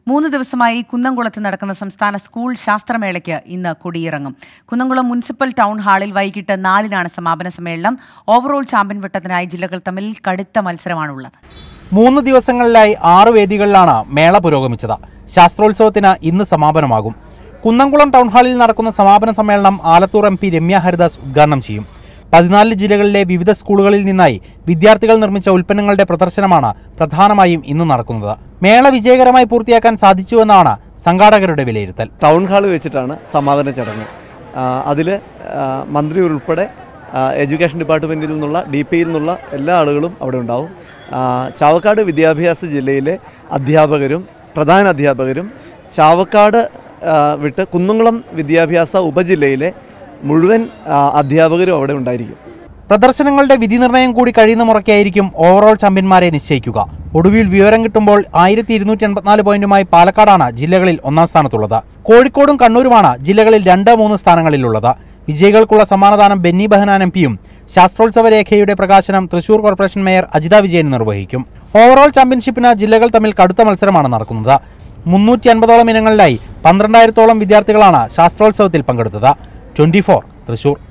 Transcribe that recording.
മൂന്ന് ദിവസമായി കുന്നംകുളത്ത് നടക്കുന്ന സംസ്ഥാന സ്കൂൾ ശാസ്ത്രമേളയ്ക്ക് ഇന്ന് കൊടിയിറങ്ങും കുന്നംകുളം മുനിസിപ്പൽ ടൗൺ ഹാളിൽ വൈകിട്ട് നാലിനാണ് സമാപന സമ്മേളനം ഓവറോൾ ചാമ്പ്യൻ പട്ടത്തിനായി ജില്ലകൾ തമ്മിൽ കടുത്ത മത്സരമാണുള്ളത് മൂന്ന് ദിവസങ്ങളിലായി ആറ് വേദികളിലാണ് മേള പുരോഗമിച്ചത് ശാസ്ത്രോത്സവത്തിന് ഇന്ന് സമാപനമാകും കുന്നംകുളം ടൗൺ ഹാളിൽ നടക്കുന്ന സമാപന സമ്മേളനം ആലത്തൂർ എം പി രമ്യ ഹരിദാസ് ഉദ്ഘാടനം ചെയ്യും പതിനാല് ജില്ലകളിലെ വിവിധ സ്കൂളുകളിൽ നിന്നായി വിദ്യാർത്ഥികൾ നിർമ്മിച്ച ഉൽപ്പന്നങ്ങളുടെ പ്രദർശനമാണ് പ്രധാനമായും ഇന്ന് നടക്കുന്നത് മേള വിജയകരമായി പൂർത്തിയാക്കാൻ സാധിച്ചുവെന്നാണ് സംഘാടകരുടെ വിലയിരുത്തൽ ടൗൺ ഹാൾ വെച്ചിട്ടാണ് സമാപന ചടങ്ങ് അതിൽ മന്ത്രി ഉൾപ്പെടെ ആ, എഡ്യൂക്കേഷൻ ഡിപ്പാർട്ട്മെൻറ്റിൽ നിന്നുള്ള ഡി പിയിൽ നിന്നുള്ള എല്ലാ ആളുകളും അവിടെ ഉണ്ടാവും ആ, ചാവക്കാട് വിദ്യാഭ്യാസ ജില്ലയിലെ അധ്യാപകരും പ്രധാന അധ്യാപകരും ചാവക്കാട് ആ, വിട്ട് കുന്നംകുളം വിദ്യാഭ്യാസ ഉപജില്ലയിലെ മുഴുവൻ ആ, അധ്യാപകരും അവിടെ ഉണ്ടായിരിക്കും പ്രദർശനങ്ങളുടെ വിധി നിർണയം കൂടി കഴിയുന്ന മുറയ്ക്കായിരിക്കും ഓവറോൾ ചാമ്പ്യന്മാരെ നിശ്ചയിക്കുക ഒടുവിൽ വിവരം കിട്ടുമ്പോൾ ആയിരത്തി ഇരുന്നൂറ്റി എൺപത്തിനാല് പോയിന്റുമായി പാലക്കാടാണ് ജില്ലകളിൽ ഒന്നാം സ്ഥാനത്തുള്ളത് കോഴിക്കോടും കണ്ണൂരുമാണ് ജില്ലകളിൽ രണ്ട് മൂന്ന് സ്ഥാനങ്ങളിലുള്ളത് വിജയികൾക്കുള്ള സമ്മാനദാനം ബെന്നി ബെഹനാൻ എം പിയും ശാസ്ത്രോത്സവ രേഖയുടെ പ്രകാശനം തൃശൂർ കോർപ്പറേഷൻ മേയർ അജിത വിജയൻ നിർവഹിക്കും ഓവറോൾ ചാമ്പ്യൻഷിപ്പിന് ജില്ലകൾ തമ്മിൽ കടുത്ത മത്സരമാണ് നടക്കുന്നത് മുന്നൂറ്റി അൻപതോളം ഇനങ്ങളിലായി പന്ത്രണ്ടായിരത്തോളം വിദ്യാർത്ഥികളാണ് ശാസ്ത്രോത്സവത്തിൽ പങ്കെടുത്തത് ട്വന്റി തൃശൂർ